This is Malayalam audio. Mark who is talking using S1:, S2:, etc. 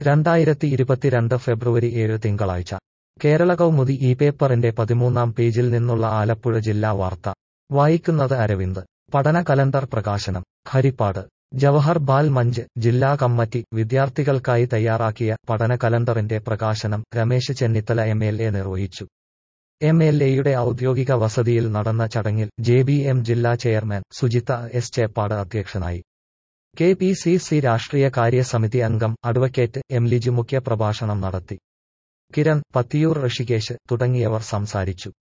S1: രണ്ടായിരത്തി ഇരുപത്തിരണ്ട് ഫെബ്രുവരി ഏഴ് തിങ്കളാഴ്ച കേരള കൗമുദി ഈ പേപ്പറിന്റെ പതിമൂന്നാം പേജിൽ നിന്നുള്ള ആലപ്പുഴ ജില്ലാ വാർത്ത വായിക്കുന്നത് അരവിന്ദ് പഠന കലണ്ടർ പ്രകാശനം ഹരിപ്പാട് ജവഹർ ബാൽ മഞ്ച് ജില്ലാ കമ്മിറ്റി വിദ്യാർത്ഥികൾക്കായി തയ്യാറാക്കിയ പഠന കലണ്ടറിന്റെ പ്രകാശനം Ramesh Chennithala M L A നിർവഹിച്ചു എം എൽ എയുടെ ഔദ്യോഗിക വസതിയിൽ നടന്ന ചടങ്ങിൽ ജെ ബി എം ജില്ലാ ചെയർമാൻ സുജിത്ത എസ് ചേപ്പാട് അധ്യക്ഷനായി കെ പി സി സി രാഷ്ട്രീയ കാര്യ സമിതി അംഗം അഡ്വക്കേറ്റ് എം ലിജു മുഖ്യ പ്രഭാഷണം നടത്തി കിരൺ പത്തിയൂർ ഋഷികേശ് തുടങ്ങിയവർ സംസാരിച്ചു